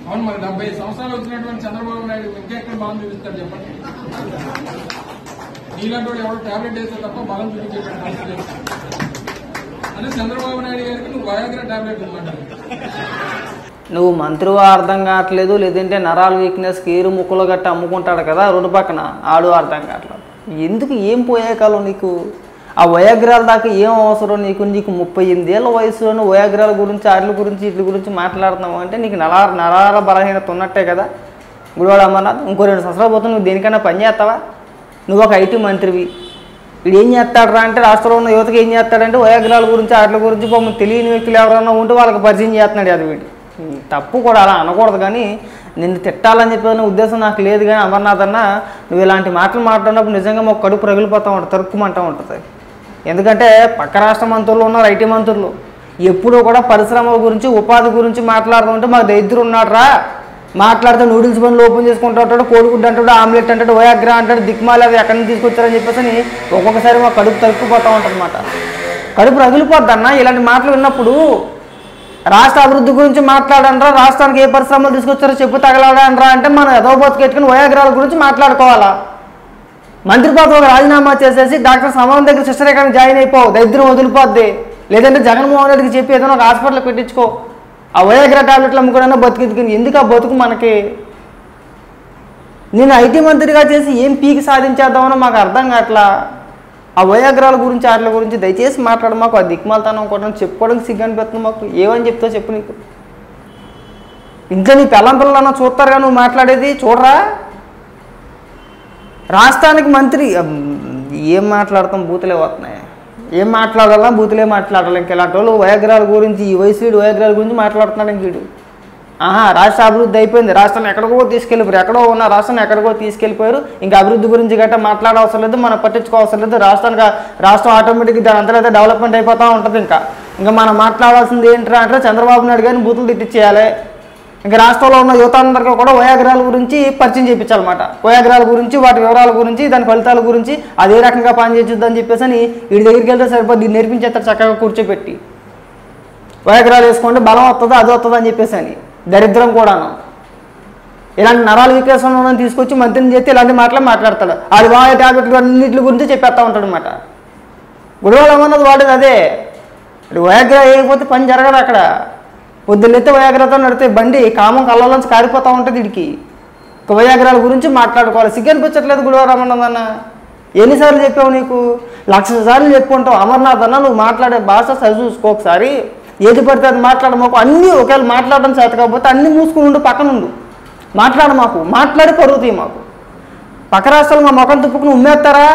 అవును మరి డెబ్బై సంవత్సరాలు వచ్చినటువంటి చంద్రబాబు నాయుడు ఇంకెక్కడ బలం చూపిస్తాడు చెప్పండి నీలాంటి వాడు ఎవరు టాబ్లెట్ వేస్తే తప్ప బలం చూపించేటువంటి పరిస్థితి లేదు. అదే చంద్రబాబు నాయుడు గారికి నువ్వు వయాగ్రా టాబ్లెట్ ఇవ్వమంటారు నువ్వు మంత్రివా అర్థం కావట్లేదు లేదంటే నరాల వీక్నెస్ కీరు ముక్కలు గట్ట అమ్ముకుంటాడు కదా రోడ్డు పక్కన ఆడు అర్థం కావట్లేదు ఎందుకు ఏం పోయే కాలం నీకు ఆ వయాగ్రాల దాకా ఏం అవసరం నీకు నీకు ముప్పై ఎనిమిదేళ్ళ వయసులోనే వయాగ్రాల గురించి వాటి గురించి వీటి గురించి మాట్లాడుతున్నావు అంటే నీకు నరాల నరాల బలహీనత ఉన్నట్టే కదా గుడివాడ అమర్నాథ్ ఇంకో రెండు సంవత్సరాలు పోతే నువ్వు దేనికైనా పని చేస్తావా నువ్వు ఒక ఐటీ మంత్రివి వీడు ఏం చేస్తాడరా అంటే రాష్ట్రంలో ఉన్న యువతకి ఏం చేస్తాడంటే వయాగ్రాల గురించి వాటి గురించి పాపం తెలియని వ్యక్తులు ఎవరైనా ఉంటే వాళ్ళకి పరిచయం చేస్తున్నాడు అది వీడు ఉమ్, తప్పు కూడా అలా అనకూడదు కానీ నిన్ను తిట్టాలని చెప్పిన ఉద్దేశం నాకు లేదు కానీ అమర్నాథ్ అన్న నువ్వు ఇలాంటి మాటలు మాట్లాడినప్పుడు నిజంగా మాకు కడుపు రగిలిపోతూ ఉంటుంది తరుక్కుమంటూ ఉంటుంది ఎందుకంటే పక్క రాష్ట్ర మంత్రులు ఉన్నారు ఐటీ మంత్రులు ఎప్పుడూ కూడా పరిశ్రమల గురించి ఉపాధి గురించి మాట్లాడుతుంటే మాకు దరిద్రం ఉన్నాడు రా మాట్లాడితే నూడిల్స్ బండ్లు ఓపెన్ చేసుకుంటూ ఉంటాడు కోడిగుడ్డు అంటాడు ఆమ్లెట్ అంటాడు ఓయాగ్రా అంటాడు దిక్మాలి అవి ఎక్కడి నుంచి తీసుకొచ్చారని చెప్పేసి అని ఒక్కొక్కసారి మా కడుపు తరుక్కుపోతూ ఉంటుంది కడుపు రగిలిపోద్ది అన్న ఇలాంటి మాటలు విన్నప్పుడు రాష్ట్ర అభివృద్ధి గురించి మాట్లాడండ్రా రాష్ట్రానికి ఏ పరిశ్రమలు తీసుకొచ్చారో చెప్పు తగలాడండ్రా అంటే మనం ఎదో బతికెట్టుకుని వయాగ్రాల గురించి మాట్లాడుకోవాలా మంత్రి పదవికి రాజీనామా చేసేసి డాక్టర్ సమాన్ దగ్గర శిష్యరేఖను జాయిన్ అయిపోవు దరిద్రం వదిలిపోద్ది లేదంటే జగన్మోహన్ రెడ్డికి చెప్పి ఏదైనా ఒక హాస్పిటల్ పెట్టించుకో ఆ వయాగ్రా టాబ్లెట్లు అమ్ముకోవడానికి బతికెత్తుకుని ఎందుకు ఆ బతుకు మనకి నేను ఐటీ మంత్రిగా చేసి ఏం పీకి సాధించేద్దామనో మాకు అర్థం కావట్లా ఆ వయాగ్రాల గురించి వాటి గురించి దయచేసి మాట్లాడు మాకు ఆ దిక్మాలతనం కూడా చెప్పుకోవడానికి సిగ్గు అనిపిస్తుంది మాకు ఏమని చెప్తావు చెప్పు నీకు ఇంట్లో నీ పిల్లం పిల్లలన్నా చూస్తారుగా నువ్వు మాట్లాడేది చూడరా రాష్ట్రానికి మంత్రి అమ్, ఏం మాట్లాడతాం బూతులే వస్తున్నాయి ఏం మాట్లాడాలా బూతులే మాట్లాడాలి ఇంక ఇలాంటి వాళ్ళు వయాగ్రాల గురించి ఈ వయసు వీడు వయాగ్రాల గురించి మాట్లాడుతున్నాడు ఇంక వీడు ఆహా రాష్ట్ర అభివృద్ధి అయిపోయింది రాష్ట్రాన్ని ఎక్కడికో తీసుకెళ్ళిపోయారు ఎక్కడో ఉన్న రాష్ట్రాన్ని ఎక్కడికో తీసుకెళ్ళిపోయారు ఇంకా అభివృద్ధి గురించి గట్రా మాట్లాడవసరం లేదు మనం పట్టించుకోవసరం లేదు రాష్ట్రానికి రాష్ట్రం ఆటోమేటిక్గా దాని అంతా డెవలప్మెంట్ అయిపోతూ ఉంటుంది ఇంకా ఇంకా మనం మాట్లాడాల్సింది ఏంటంటే అంటే చంద్రబాబు నాయుడు గారిని బూతులు తిట్టించేయాలి ఇంకా రాష్ట్రంలో ఉన్న యువత అందరికీ కూడా వయాగ్రాల గురించి పరిచయం చేయించాలన్నమాట వయాగ్రాల గురించి వాటి వివరాల గురించి దాని ఫలితాల గురించి అది ఏ రకంగా పనిచేయొద్దని చెప్పేసి అని వీడి దగ్గరికి వెళ్తే సరిపోద్ది ఇది నేర్పించేస్తారు చక్కగా కూర్చోబెట్టి వయాగ్రాలు వేసుకుంటే బలం వస్తుంది అది వస్తుంది అని చెప్పేసి అని దరిద్రం కూడాను ఇలాంటి నరాల వికాసం ఉన్నదని తీసుకొచ్చి మంత్రిని చేస్తే ఇలాంటి మాటలు మాట్లాడతాడు అది వాడే ట్యాబ్లెట్లు అన్నింటి గురించి చెప్పేస్తా ఉంటాడు అనమాట గుడివాళ్ళు ఏమన్నది వాడేది అదే ఇప్పుడు వయాగ్రా వేయకపోతే పని జరగదు అక్కడ పొద్దున్నెత్తే వయాగ్రతో నడితే బండి కామం కళ్ళలోంచి కారిపోతూ ఉంటుంది వీడికి ఇక వయాగ్రాల గురించి మాట్లాడుకోవాలి సిగ్గు అనిపించట్లేదు గుడివారు అన్న ఎన్నిసార్లు చెప్పావు నీకు లక్ష సార్లు చెప్పుకుంటావు అమర్నాథ్ అన్న నువ్వు మాట్లాడే భాష సరి చూసుకో ఒకసారి ఏది పడితే అది మాట్లాడమాకు అన్నీ ఒకవేళ మాట్లాడడం చేత కాకపోతే అన్నీ మూసుకుని ఉండు పక్కన ఉండు మాట్లాడు మాకు మాట్లాడి పరుగుతాయి మాకు పక్క రాష్ట్రాలు మా ముఖం తుప్పుకుని ఉమ్మేస్తారా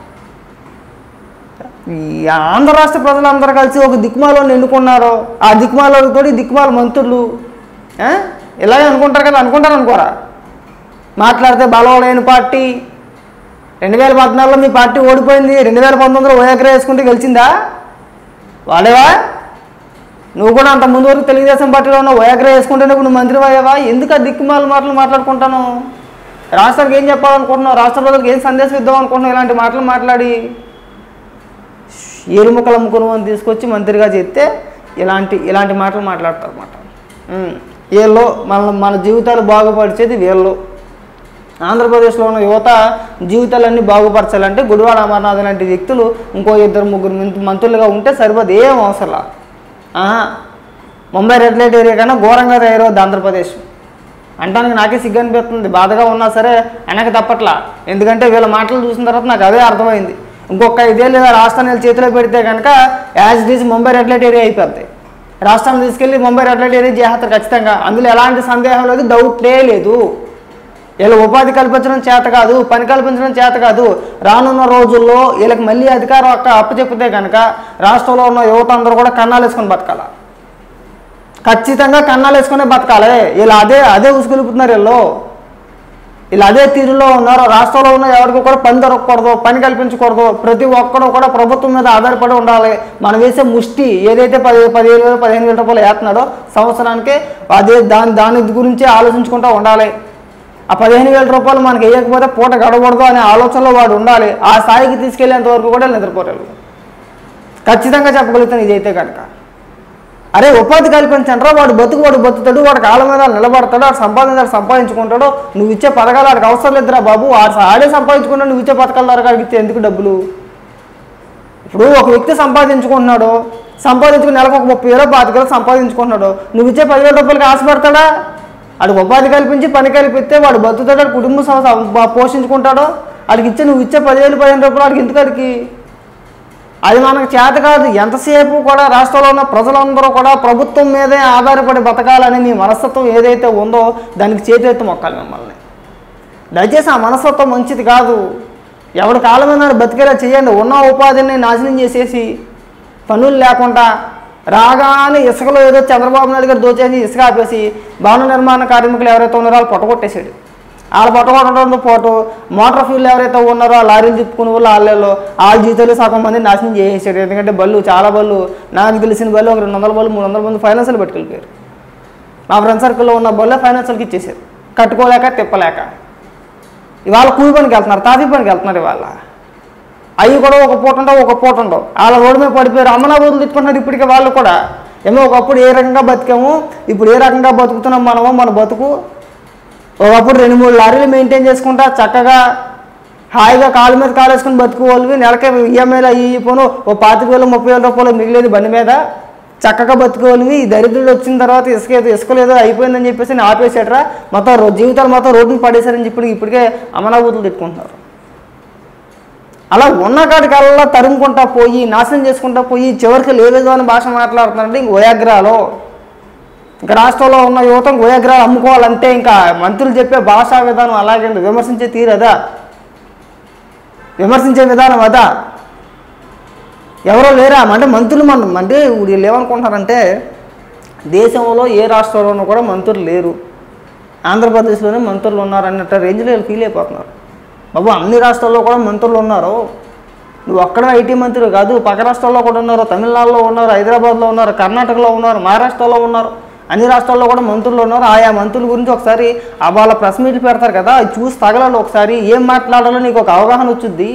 ఈ ఆంధ్ర రాష్ట్ర ప్రజలందరూ కలిసి ఒక దిక్మాలను ఎన్నుకున్నారు ఆ దిక్మాలతో దిక్మాల మంత్రులు ఆ? ఇలాగే అనుకుంటారు కదా అనుకుంటారు అనుకోరా మాట్లాడితే బలవలేని పార్టీ రెండు వేల పద్నాలుగులో మీ పార్టీ ఓడిపోయింది రెండు వేల పంతొమ్మిదిలో ఓయాగ్ర వేసుకుంటే గెలిచిందా వాడేవా నువ్వు కూడా అంత ముందు వరకు తెలుగుదేశం పార్టీలో ఉన్న ఓయాగ్ర వేసుకుంటేనే ఇప్పుడు నువ్వు మంత్రి అయ్యావా ఎందుకు ఆ దిక్కుమాల మాటలు మాట్లాడుకుంటాను రాష్ట్రానికి ఏం చెప్పాలనుకుంటున్నావు రాష్ట్ర ప్రజలకు ఏం సందేశం ఇద్దాం అనుకుంటున్నావు ఇలాంటి మాటలు మాట్లాడి ఏరుముక్కలు అమ్ముకుని అని తీసుకొచ్చి మంత్రిగా చెప్తే ఇలాంటి ఇలాంటి మాటలు మాట్లాడతారు అనమాట వీళ్ళు మన మన జీవితాలు బాగుపరిచేది వీళ్ళు ఆంధ్రప్రదేశ్లో ఉన్న యువత జీవితాలన్నీ బాగుపరచాలంటే గుడివాడ అమర్నాథ్ లాంటి వ్యక్తులు ఇంకో ఇద్దరు ముగ్గురు మంత్- మంత్రులుగా ఉంటే సరిపోదు ఏం అవసరం ఆహా ముంబై రెడ్ లైట్ ఏరియా కన్నా ఘోరంగా తయారవుద్ది ఆంధ్రప్రదేశ్ అంటానికి నాకే సిగ్గు అనిపిస్తుంది బాధగా ఉన్నా సరే వెనక తప్పట్లా ఎందుకంటే వీళ్ళ మాటలు చూసిన తర్వాత నాకు అదే అర్థమైంది ఇంకొక ఐదేళ్ళు లేదా రాష్ట్రాన్ని వీళ్ళ చేతిలో పెడితే కనుక as it is Mumbai red light area అయిపోద్ది రాష్ట్రాన్ని తీసుకెళ్ళి ముంబై రెడ్ లైట్ ఏరియా చేస్తారు ఖచ్చితంగా అందులో ఎలాంటి సందేహం లేదు డౌట్లే లేదు వీళ్ళ ఉపాధి కల్పించడం చేత కాదు పని కల్పించడం చేత కాదు రానున్న రోజుల్లో వీళ్ళకి మళ్ళీ అధికారం అక్క అప్పచెప్పితే కనుక రాష్ట్రంలో ఉన్న యువత అందరూ కూడా కన్నాలు వేసుకొని బతకాల ఖచ్చితంగా కన్నాలు వేసుకునే బతకాలి వీళ్ళు అదే అదే ఉసుగులుపుతున్నారు వీళ్ళు వీళ్ళు అదే తీరులో ఉన్నారు రాష్ట్రంలో ఉన్న ఎవరికి కూడా పని దొరకకూడదు పని కల్పించకూడదు ప్రతి ఒక్కరు కూడా ప్రభుత్వం మీద ఆధారపడి ఉండాలి మనం వేసే ముష్టి ఏదైతే పది పదిహేను వేలు పదిహేను వేల రూపాయలు వేస్తున్నాడో సంవత్సరానికి అదే దాని దాని గురించి ఆలోచించుకుంటూ ఉండాలి ఆ పదిహేను వేల రూపాయలు మనకి వేయకపోతే పూట గడకూడదు అనే ఆలోచనలో వాడు ఉండాలి ఆ స్థాయికి తీసుకెళ్లేంత వరకు కూడా నిద్రపోరాడు ఖచ్చితంగా చెప్పగలుగుతాను ఇదైతే కనుక అరే ఉపాధి కల్పించంటారా వాడు బతుకు వాడు బతుకుతాడు వాడు కాళ్ళ మీద నిలబడతాడు వాడు సంపాదించాడు సంపాదించుకుంటాడు నువ్వు ఇచ్చే పథకాలు వాడికి అవసరం లేదురా బాబు వాడు ఆడే సంపాదించుకుంటాడు నువ్వు ఇచ్చే పథకాల ద్వారా వాడికి ఇచ్చే ఎందుకు డబ్బులు ఇప్పుడు ఒక వ్యక్తి సంపాదించుకుంటున్నాడు సంపాదించుకుని నెలకు ఒక ముప్పై వేలు పాతిక వేలు సంపాదించుకుంటున్నాడు నువ్వు ఇచ్చే పదివేల రూపాయలకి ఆశపడతాడా వాడు ఉపాధి కల్పించి పని కల్పిస్తే వాడు బతుకుతాడు వాడు కుటుంబ సంస్థ బా- పోషించుకుంటాడు వాడికి ఇచ్చే నువ్వు ఇచ్చే పదివేలు పదిహేను రూపాయలు వాడికి ఎందుకు వాడికి అది మనకు చేత కాదు ఎంతసేపు కూడా రాష్ట్రంలో ఉన్న ప్రజలందరూ కూడా ప్రభుత్వం మీదే ఆధారపడి బతకాలని నీ మనస్తత్వం ఏదైతే ఉందో దానికి చేతెత్తి మొక్కాలి మిమ్మల్ని దయచేసి ఆ మనస్తత్వం మంచిది కాదు ఎవరి కాలం మీద వాడు బతికేలా చేయండి ఉన్న ఉపాధిని నాశనం చేసేసి పనులు లేకుండా రాగానే ఇసుకలో ఏదో చంద్రబాబు నాయుడు గారు దోచేసి ఇసుక ఆపేసి భవన నిర్మాణ కార్మికులు ఎవరైతే ఉన్నారో వాళ్ళు పొట్టగొట్టేశాడు వాళ్ళు పొట్టగొట్టడంతో పాటు మోటార్ ఫ్యూల్ ఎవరైతే ఉన్నారో ఆ లారీలు తిప్పుకునే వాళ్ళు వాళ్ళలో వాళ్ళ జీతాలు సగం మంది నాశనం చేసేసాడు ఎందుకంటే బళ్ళు చాలా బళ్ళు నాకు తెలిసిన బళ్ళు ఒక రెండు వందల బళ్ళు మూడు వందల మంది ఫైనాన్షియల్ పట్టుకెళ్ళిపోయారు మా ఫ్రెండ్ సర్కిల్లో ఉన్న బళ్ళు ఫైనాన్షియల్కి ఇచ్చేసారు కట్టుకోలేక తిప్పలేక ఇవాళ కూలి పనికి వెళ్తున్నారు తాపీ పనికి వెళ్తున్నారు ఇవాళ అవి కూడా ఒక పూట ఉండవు ఒక పూట ఉండవు వాళ్ళ రోడ్డు మీద పడిపోయారు అమ్మనాబోతులు తిట్టుకుంటున్నారు ఇప్పటికే వాళ్ళు కూడా ఏమో ఒకప్పుడు ఏ రకంగా బతికాము ఇప్పుడు ఏ రకంగా బతుకుతున్నాం మనము మన బతుకు ఒకప్పుడు రెండు మూడు లారీలు మెయింటైన్ చేసుకుంటా చక్కగా హాయిగా కాళ్ళ మీద కాలు వేసుకుని బతుకోవాలి నెలకి ఈఎంఐలు అయ్యి పోను ఓ పాతిక వేలు ముప్పై వేల రూపాయలు మిగిలేదు బండి మీద చక్కగా బతుకోవాలి ఈ దరిద్రుడు వచ్చిన తర్వాత ఇసుక ఏదో ఇసుకలేదో అయిపోయిందని చెప్పేసి నేను ఆపేసాడరా మొత్తం రో- జీవితాలు మొత్తం రోడ్డుని పడేశారని చెప్పి ఇప్పటికే అమనాభూతులు తిట్టుకుంటున్నారు అలా ఉన్న కాడికల్లా తరుముకుంటా పోయి నాశనం చేసుకుంటా పోయి చివరికి లేవేదో అని భాష మాట్లాడుతున్నారంటే ఇంక ఓయాగ్రాలో ఇంకా రాష్ట్రంలో ఉన్న యువత గోయాగ్రాలు అమ్ముకోవాలంటే ఇంకా మంత్రులు చెప్పే భాషా విధానం అలాగే ఉంది. విమర్శించే తీరు అదా విమర్శించే విధానం అదా ఎవరో లేరా అంటే మంత్రులు మన అంటే వీళ్ళు ఏమనుకుంటున్నారంటే దేశంలో ఏ రాష్ట్రంలోనూ కూడా మంత్రులు లేరు ఆంధ్రప్రదేశ్లోనే మంత్రులు ఉన్నారు అన్నట్టు రేంజ్లో వీళ్ళు ఫీల్ అయిపోతున్నారు బాబు అన్ని రాష్ట్రాల్లో కూడా మంత్రులు ఉన్నారు నువ్వు ఒక్కడ ఐటీ మంత్రి కాదు పక్క రాష్ట్రాల్లో కూడా ఉన్నారు తమిళనాడులో ఉన్నారు హైదరాబాద్లో ఉన్నారు కర్ణాటకలో ఉన్నారు మహారాష్ట్రలో ఉన్నారు అన్ని రాష్ట్రాల్లో కూడా మంత్రులు ఉన్నారు ఆయా మంత్రుల గురించి ఒకసారి ఆ వాళ్ళ ప్రెస్ మీట్లు పెడతారు కదా అది చూసి తగలాలి ఒకసారి ఏం మాట్లాడాలో నీకు ఒక అవగాహన వచ్చింది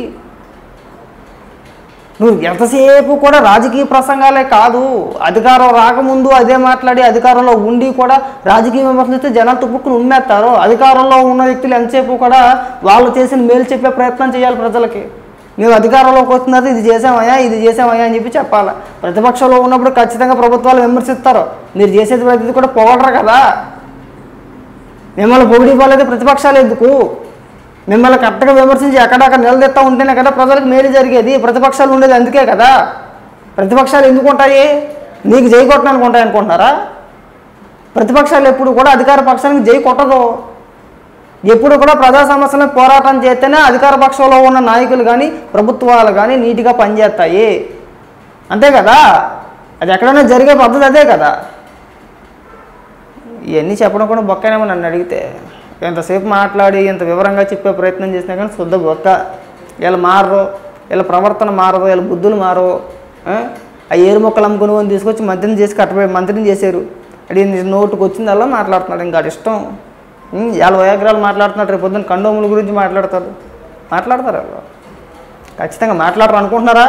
నువ్వు ఎంతసేపు కూడా రాజకీయ ప్రసంగాలే కాదు అధికారం రాకముందు అదే మాట్లాడి అధికారంలో ఉండి కూడా రాజకీయ విమర్శిస్తే జనాలు తుప్పుకుని ఉమ్మేస్తారు అధికారంలో ఉన్న వ్యక్తులు ఎంతసేపు కూడా వాళ్ళు చేసిన మేలు చెప్పే ప్రయత్నం చేయాలి ప్రజలకి మేము అధికారంలోకి వస్తున్నది ఇది చేసామయ్యా ఇది చేసామయ్యా అని చెప్పి చెప్పాలి ప్రతిపక్షంలో ఉన్నప్పుడు ఖచ్చితంగా ప్రభుత్వాలు విమర్శిస్తారు మీరు చేసేది ప్రతిదీ కూడా పొగడరు కదా మిమ్మల్ని పొగిడి పోలేదు ప్రతిపక్షాలు ఎందుకు మిమ్మల్ని కరెక్ట్గా విమర్శించి ఎక్కడక్కడ నిలదీస్తా ఉంటేనే కదా ప్రజలకు మేలు జరిగేది ప్రతిపక్షాలు ఉండేది అందుకే కదా ప్రతిపక్షాలు ఎందుకు ఉంటాయి నీకు జై కొట్టడానికి ఉంటాయి అనుకుంటున్నారా ప్రతిపక్షాలు ఎప్పుడు కూడా అధికార పక్షానికి జై కొట్టదు ఎప్పుడు కూడా ప్రజా సమస్యలను పోరాటం చేస్తేనే అధికార పక్షంలో ఉన్న నాయకులు కానీ ప్రభుత్వాలు కానీ నీట్గా పనిచేస్తాయి అంతే కదా అది ఎక్కడైనా జరిగే పద్ధతి అదే కదా ఇవన్నీ చెప్పడం కూడా బొక్కనేమో నన్ను అడిగితే ఎంతసేపు మాట్లాడి ఇంత వివరంగా చెప్పే ప్రయత్నం చేసినా కానీ శుద్ధ బొక్క వీళ్ళు మారరు వీళ్ళ ప్రవర్తన మారదు వీళ్ళ బుద్ధులు మారవు ఆ? ఆ ఏరు మొక్కలు అమ్ముకుని అని తీసుకొచ్చి మంత్రిని చేసి కట్టబోయి మంత్రిని చేశారు అది నోటుకు వచ్చిందల్లా మాట్లాడుతున్నాడు ఇంకా ఆడి ఇష్టం ఉం, వాళ్ళ వయాగ్రాలు మాట్లాడుతున్నాడు రేపు పొద్దున్న కండోముల గురించి మాట్లాడతారు మాట్లాడతారు వాళ్ళు ఖచ్చితంగా మాట్లాడరు అనుకుంటున్నారా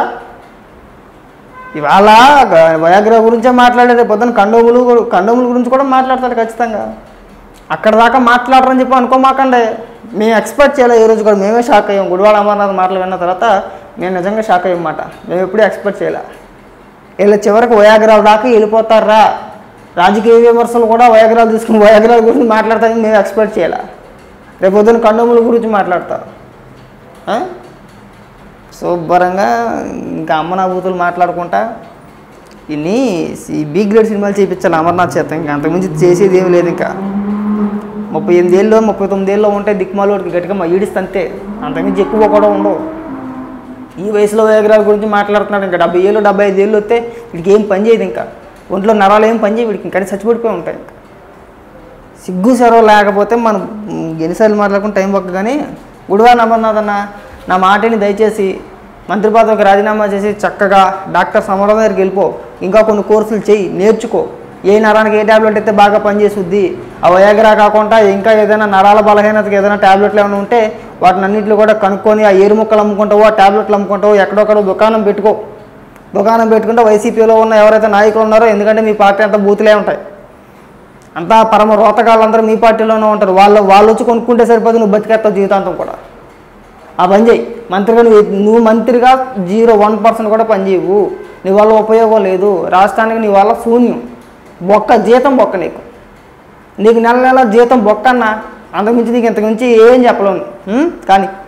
ఇవాళ గ- వయాగ్రా గురించే మాట్లాడేది రేపు పొద్దున్న కండోములు గు- కండోముల గురించి కూడా మాట్లాడతాడు ఖచ్చితంగా అక్కడ దాకా మాట్లాడరని చెప్పి అనుకోమాకండి మేము ఎక్స్పెక్ట్ చేయలేదు ఈ రోజు కూడా మేమే షాక్ అయ్యాం గుడివాడ అమర్నాథ్ మాటలు విన్న తర్వాత మేము నిజంగా షాక్ అయ్యమాట మేము ఎప్పుడూ ఎక్స్పెక్ట్ చేయలే వీళ్ళ చివరికి వయాగ్రాల దాకా వెళ్ళిపోతారా రాజకీయ విమర్శలు కూడా వయాగ్రాలు తీసుకుని వయాగ్రాల గురించి మాట్లాడతారని మేము ఎక్స్పెక్ట్ చేయలే రేపు పొద్దున్న కండోముల గురించి మాట్లాడతారు ఆ? శుభ్రంగా ఇంకా అమ్మనాభూతులు మాట్లాడుకుంటా ఇన్ని ఈ బి గ్రేడ్ సినిమాలు చేయించాలి అమర్నాథ్ చేత ఇంకా అంతకుమించి చేసేది ఏమి లేదు ఇంకా ముప్పై ఎనిమిది ఏళ్ళు ముప్పై తొమ్మిది ఏళ్ళు ఉంటే దిక్కుమాలోడికి గట్టిగా మా ఈడిస్తే అంతే అంతకుమించి ఎక్కువ కూడా ఉండవు ఈ వయసులో వేగరాల గురించి మాట్లాడుతున్నాడు ఇంకా డెబ్బై ఏళ్ళు డెబ్బై ఐదు ఏళ్ళు వస్తే వీడికి ఏం పని చేయదు ఇంకా ఒంట్లో నరాలు ఏం పని చేయవు వీడికి ఇంకా చచ్చిపడిపోయి ఉంటాయి ఇంకా సిగ్గు సెరవు లేకపోతే మనం మ్, ఎన్నిసార్లు మాట్లాడుకుని టైం పక్క కానీ గుడివా అమర్నాథ్ అన్న నా మాటని దయచేసి మంత్రి పదవికి రాజీనామా చేసి చక్కగా డాక్టర్ సమరం దగ్గరికి వెళ్ళిపో ఇంకా కొన్ని కోర్సులు చెయ్యి నేర్చుకో ఏ నరానికి ఏ ట్యాబ్లెట్ అయితే బాగా పనిచేస్తుంది ఆ వయాగ్రా కాకుండా ఇంకా ఏదైనా నరాల బలహీనతకి ఏదైనా ట్యాబ్లెట్లు ఏమైనా ఉంటే వాటిని అన్నింటిలో కూడా కనుక్కొని ఆ ఏరు ముక్కలు అమ్ముకుంటావో ఆ ట్యాబ్లెట్లు అమ్ముకుంటావో ఎక్కడొక్కడ దుకాణం పెట్టుకో దుకాణం పెట్టుకుంటే వైసీపీలో ఉన్న ఎవరైతే నాయకులు ఉన్నారో ఎందుకంటే మీ పార్టీ అంతా బూతులే ఉంటాయి అంతా పరమ రోతగాళ్ళందరూ మీ పార్టీలోనే ఉంటారు వాళ్ళు వాళ్ళు వచ్చి కొనుక్కుంటే సరిపోదు నువ్వు బతికేస్తావు జీవితాంతం కూడా ఆ పని చేయి మంత్రిగా నువ్వు నువ్వు మంత్రిగా జీరో వన్ పర్సెంట్ కూడా పని చేయవు నీ వల్ల ఉపయోగం లేదు రాష్ట్రానికి నీ వల్ల శూన్యం బొక్క జీతం బొక్క నీకు నీకు నెల నెల జీతం బొక్క అన్న అంతకుమించి నీకు ఇంతకుమించి ఏం చెప్పలేను ఉం? కానీ